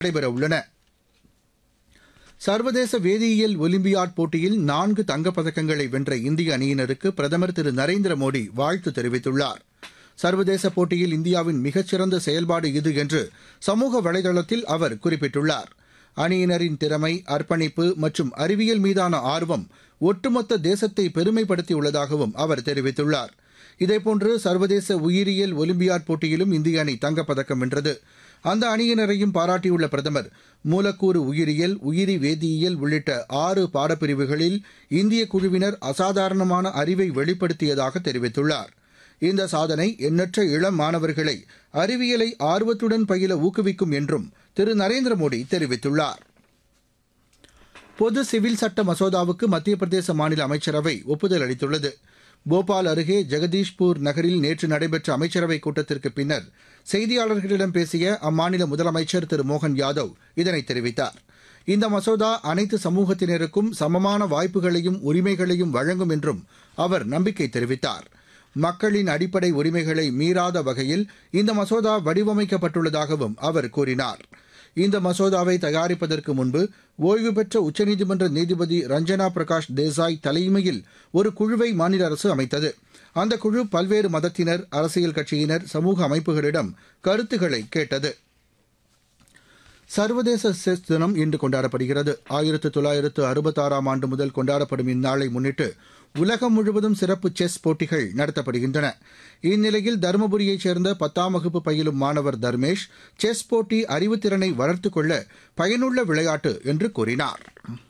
நடைபெறவுள்ளன சர்வதேச வேதியியல் ஒலிம்பியாட் போட்டியில் நான்கு தங்கப்பதக்கங்களை வென்ற இந்திய அணியினருக்கு பிரதமர் திரு நரேந்திர மோடி வாழ்த்து தெரிவித்துள்ளார் சர்வதேச போட்டியில் இந்தியாவின் மிகச்சிறந்த செயல்பாடு இது என்று சமூக வலைதளத்தில் அவர் குறிப்பிட்டுள்ளார் அணியினரின் திறமை அர்ப்பணிப்பு மற்றும் அறிவியல் மீதான ஆர்வம் ஒட்டுமொத்த தேசத்தை பெருமைப்படுத்தியுள்ளதாகவும் அவர் தெரிவித்துள்ளார் இதேபோன்று சர்வதேச உயிரியல் ஒலிம்பியாட் போட்டியிலும் இந்திய அணி தங்கப்பதக்கம் வென்றது அந்த அணியினரையும் பாராட்டியுள்ள பிரதமர் மூலக்கூறு உயிரியல் உயிரி வேதியியல் உள்ளிட்ட ஆறு பாடப்பிரிவுகளில் இந்திய குழுவினர் அசாதாரணமான அறிவை வெளிப்படுத்தியதாக தெரிவித்துள்ளார் இந்த சாதனை எண்ணற்ற இளம் மாணவர்களை அறிவியலை ஆர்வத்துடன் பயில ஊக்குவிக்கும் என்றும் திரு நரேந்திர மோடி தெரிவித்துள்ளார் பொது சிவில் சட்ட மசோதாவுக்கு மத்திய பிரதேச மாநில அமைச்சரவை ஒப்புதல் அளித்துள்ளது போபால் அருகே ஜெகதீஷ்பூர் நகரில் நேற்று நடைபெற்ற அமைச்சரவைக் கூட்டத்திற்கு பின்னர் செய்தியாளர்களிடம் பேசிய அம்மாநில முதலமைச்சர் திரு மோகன் யாதவ் இதனை தெரிவித்தார் இந்த மசோதா அனைத்து சமூகத்தினருக்கும் சமமான வாய்ப்புகளையும் உரிமைகளையும் வழங்கும் என்றும் அவர் நம்பிக்கை தெரிவித்தார் மக்களின் அடிப்படை உரிமைகளை மீறாத வகையில் இந்த மசோதா வடிவமைக்கப்பட்டுள்ளதாகவும் அவர் கூறினார் இந்த மசோதாவை தயாரிப்பதற்கு முன்பு ஓய்வு பெற்ற உச்சநீதிமன்ற நீதிபதி ரஞ்சனா பிரகாஷ் தேசாய் தலைமையில் ஒரு குழுவை மாநில அரசு அமைத்தது அந்த குழு பல்வேறு மதத்தினர் அரசியல் கட்சியினர் சமூக அமைப்புகளிடம் கருத்துக்களை கேட்டது சர்வதேச செஸ் தினம் இன்று கொண்டாடப்படுகிறது ஆயிரத்து தொள்ளாயிரத்து அறுபத்தாறாம் ஆண்டு முதல் கொண்டாடப்படும் இந்நாளை முன்னிட்டு உலகம் முழுவதும் சிறப்பு செஸ் போட்டிகள் நடத்தப்படுகின்றன இந்நிலையில் தருமபுரியைச் சேர்ந்த பத்தாம் வகுப்பு பயிலும் மாணவர் தர்மேஷ் செஸ் போட்டி அறிவுத்திறனை வளர்த்துக் கொள்ள பயனுள்ள விளையாட்டு என்று கூறினார்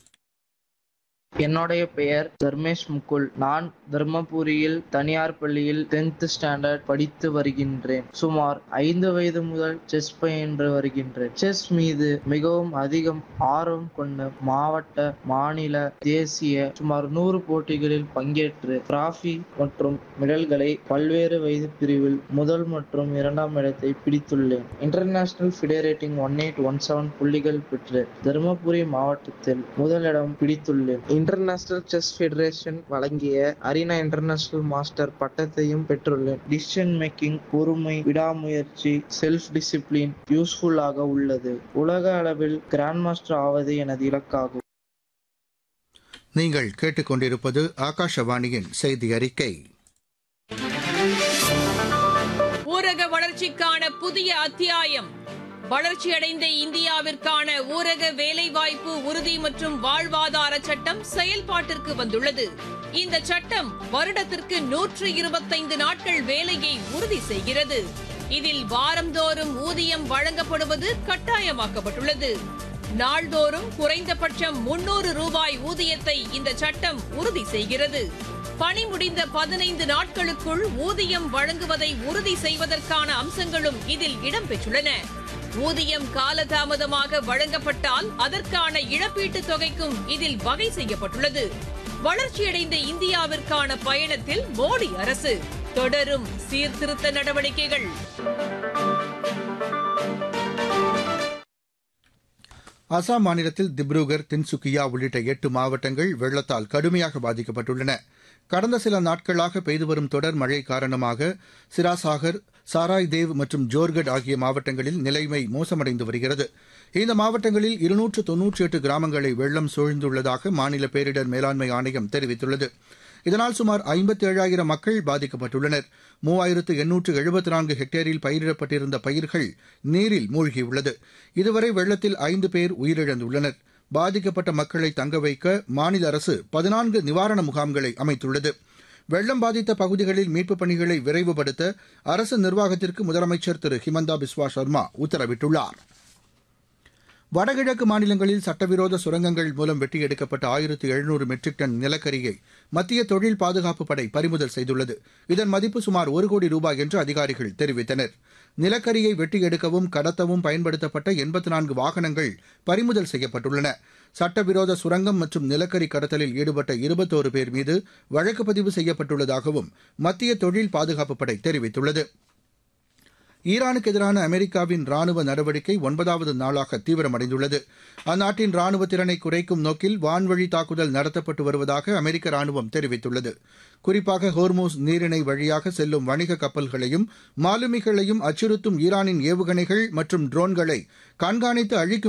என்னுடைய பெயர் தர்மேஷ் முகுல் நான் தர்மபுரியில் தனியார் பள்ளியில் டென்த் ஸ்டாண்டர்ட் படித்து வருகின்றேன் சுமார் ஐந்து வயது முதல் செஸ் பயின்று வருகின்றேன் செஸ் மீது மிகவும் அதிகம் ஆர்வம் கொண்ட மாவட்ட மாநில தேசிய சுமார் நூறு போட்டிகளில் பங்கேற்று டிராஃபி மற்றும் மெடல்களை பல்வேறு வயது பிரிவில் முதல் மற்றும் இரண்டாம் இடத்தை பிடித்துள்ளேன் international FIDE rating one eight one seven புள்ளிகள் பெற்று தருமபுரி மாவட்டத்தில் முதலிடம் பிடித்துள்ளேன் இன்டர்நேஷனல் செஸ் ஃபெடரேஷன் வழங்கிய அரினா இன்டர்நேஷனல் மாஸ்டர் பட்டத்தையும் பெற்றுள்ளேன் டிசிஷன் மேக்கிங் பொறுமை விடாமுயற்சி செல்ஃப் டிசிப்ளின் யூஸ்ஃபுல்லாக உள்ளது உலக அளவில் கிராண்ட் மாஸ்டர் ஆவது எனது இலக்காகும் நீங்கள் கேட்டுக்கொண்டிருப்பது ஆகாஷவாணியின் செய்தி அறிக்கை ஊரக வளர்ச்சிக்கான புதிய அத்தியாயம் வளர்ச்சியடைந்த இந்தியாவிற்கான ஊரக வேலைவாய்ப்பு உறுதி மற்றும் வாழ்வாதார சட்டம் செயல்பாட்டிற்கு வந்துள்ளது இந்த சட்டம் வருடத்திற்கு நூற்று இருபத்தைந்து நாட்கள் வேலையை உறுதி செய்கிறது இதில் வாரந்தோறும் ஊதியம் வழங்கப்படுவது கட்டாயமாக்கப்பட்டுள்ளது நாள்தோறும் குறைந்தபட்சம் முன்னூறு ரூபாய் ஊதியத்தை இந்த சட்டம் உறுதி செய்கிறது பணி முடிந்த பதினைந்து நாட்களுக்குள் ஊதியம் வழங்குவதை உறுதி செய்வதற்கான அம்சங்களும் இதில் இடம்பெற்றுள்ளன ஊதியம் காலதாமதமாக வழங்கப்பட்டால் அதற்கான இழப்பீட்டுத் தொகைக்கும் இதில் வகை செய்யப்பட்டுள்ளது வளர்ச்சியடைந்த இந்தியாவிற்கான பயணத்தில் மோடி அரசு தொடரும் சீர்திருத்த நடவடிக்கைகள் அசாம் மாநிலத்தில் திப்ருகர் தின்சுக்கியா உள்ளிட்ட எட்டு மாவட்டங்கள் வெள்ளத்தால் கடுமையாக பாதிக்கப்பட்டுள்ளன கடந்த சில நாட்களாக பெய்து வரும் தொடர் மழை காரணமாக சிராசாகர் சாராய்தேவ் மற்றும் ஜோர்கட் ஆகிய மாவட்டங்களில் நிலைமை மோசமடைந்து வருகிறது இந்த மாவட்டங்களில் இருநூற்று தொன்னூற்றி எட்டு கிராமங்களை வெள்ளம் சூழ்ந்துள்ளதாக மாநில பேரிடர் மேலாண்மை ஆணையம் தெரிவித்துள்ளது இதனால் சுமார் ஐம்பத்தி ஏழாயிரம் மக்கள் பாதிக்கப்பட்டுள்ளனர் மூவாயிரத்து எண்ணூற்று எழுபத்தி நான்கு ஹெக்டேரில் பயிரிடப்பட்டிருந்த பயிர்கள் நீரில் மூழ்கியுள்ளது இதுவரை வெள்ளத்தில் ஐந்து பேர் உயிரிழந்துள்ளனர் பாதிக்கப்பட்ட மக்களை தங்க வைக்க மாநில அரசு பதினான்கு நிவாரண முகாம்களை அமைத்துள்ளது வெள்ளம் பாதித்த பகுதிகளில் மீட்புப் பணிகளை விரைவுபடுத்த அரசு நிர்வாகத்திற்கு முதலமைச்சர் திரு ஹிமந்தா பிஸ்வா சர்மா உத்தரவிட்டுள்ளார் வடகிழக்கு மாநிலங்களில் சட்டவிரோத சுரங்கங்கள் மூலம் வெட்டி எடுக்கப்பட்ட ஆயிரத்து எழுநூறு மெட்ரிக் டன் நிலக்கரியை மத்திய தொழில் பாதுகாப்பு படை பறிமுதல் செய்துள்ளது இதன் மதிப்பு சுமார் ஒரு கோடி ரூபாய் என்று அதிகாரிகள் தெரிவித்தனர் நிலக்கரியை வெட்டி எடுக்கவும் கடத்தவும் பயன்படுத்தப்பட்ட எண்பத்தி நான்கு வாகனங்கள் பறிமுதல் செய்யப்பட்டுள்ளன சட்டவிரோத சுரங்கம் மற்றும் நிலக்கரி கடத்தலில் ஈடுபட்ட இருபத்தோரு பேர் மீது வழக்கு பதிவு செய்யப்பட்டுள்ளதாகவும் மத்திய தொழில் பாதுகாப்பு படை தெரிவித்துள்ளது ஈரானுக்கு எதிரான அமெரிக்காவின் ராணுவ நடவடிக்கை ஒன்பதாவது நாளாக தீவிரமடைந்துள்ளது அந்நாட்டின் ராணுவ திறனை குறைக்கும் நோக்கில் வான்வழி தாக்குதல் நடத்தப்பட்டு வருவதாக அமெரிக்க ராணுவம் தெரிவித்துள்ளது குறிப்பாக ஹோர்மூஸ் நீரிணை வழியாக செல்லும் வணிக கப்பல்களையும் மாலுமிகளையும் அச்சுறுத்தும் ஈரானின் ஏவுகணைகள் மற்றும் ட்ரோன்களை கண்காணித்து அழிக்கும்